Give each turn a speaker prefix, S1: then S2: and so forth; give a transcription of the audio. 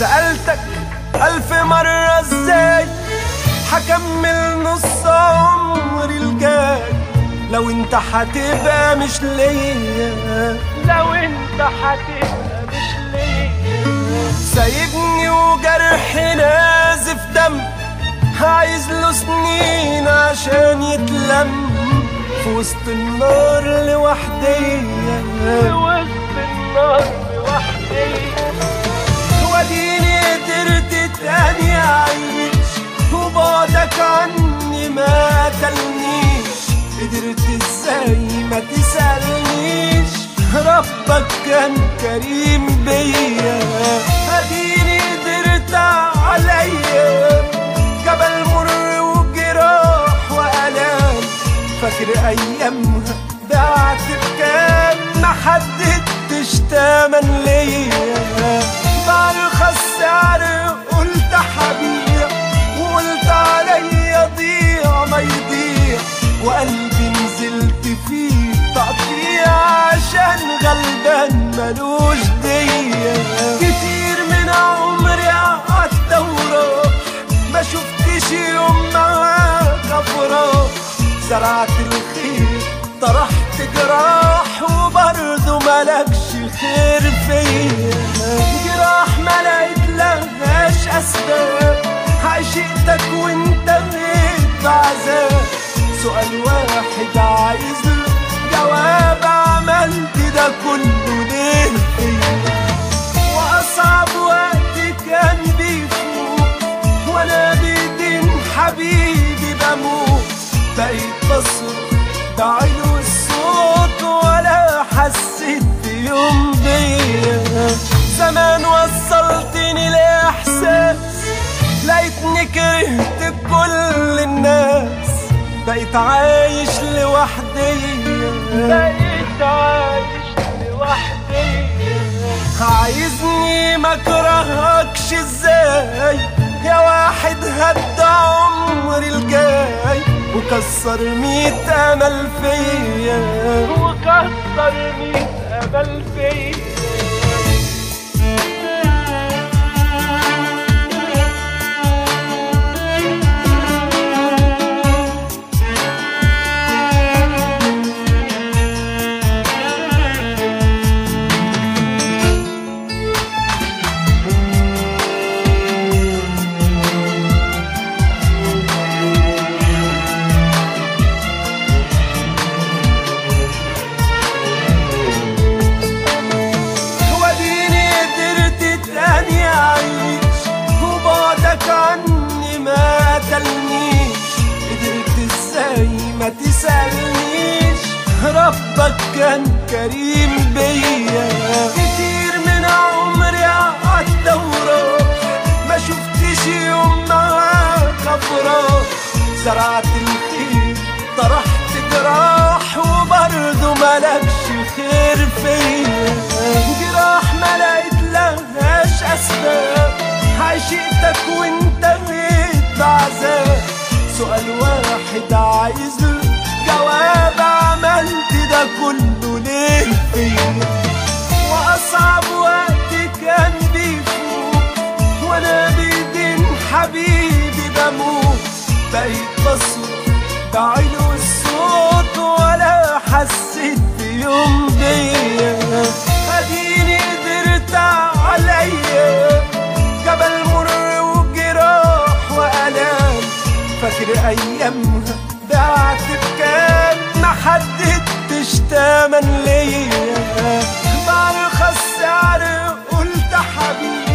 S1: سألتك ألف مرة ازاي هكمل نص عمري الجاي لو انت هتبقى مش ليا
S2: لو انت هتبقى مش ليا
S1: سايبني وجرحي نازف دم عايز له سنين عشان يتلم في وسط النار لوحدي
S2: في وسط النار لوحدي
S1: وديني قدرت تاني اعيش وبعدك عني ما قتلنيش قدرت ازاي ما تسألنيش ربك كان كريم بيا اديني قدرت عليا جبل مر وجراح والام فاكر ايامها بعت بكام ما حددتش تمن ليا بارخص سعر قلت حبيع وقلت عليا ضيع ما يضيع وقلبي نزلت فيه تقطيع عشان غلبان ملوش دية كتير من عمري قعدت وراح ما شفتش يوم معاك افراح زرعت الخير طرحت جراح وبرضه ملكش خير فيا جراح ما لقيت لهاش اسباب عشقتك وانت غيت بعذاب سؤال واحد عايز له جواب عملت ده كله ليه فيا واصعب وقت كان بيفوت وانا بايدين حبيبي بموت بقيت بصرخ بعلو الصوت ولا حسيت بيوم بيا زمان وصلتني لاحساس لقيتني كرهت كل الناس بقيت عايش لوحدي
S2: بقيت عايش لوحدي
S1: عايزني ما اكرهكش ازاي يا واحد هدى عمري الجاي وكسر ميت امل فيا
S2: وكسر ميت امل فيا
S1: وديني قدرت تاني اعيش وبعدك عني ما قتلنيش قدرت ازاي ما تسألنيش ربك كان كريم بيا كتير من عمري قعدت وراح ما شفتش يوم معاك افراح زرعت الخير طرحت جراح وبرضه ملكش خير فيا جراح ما لقيت لهاش اسباب عشقتك وانت غيت بعذاب سؤال واحد عايز له جواب عملت ده كله ليه فيا واصعب وقت كان بيفوت وانا بايدين حبيبي بموت بقيت بصرخ بعلو الصوت ولا حسيت بيوم بيا اديني قدرت عليا جبل مر وجراح والام فاكر ايامها بعت بكام ما حددتش تمن ليا بارخص سعر قلت حبيبي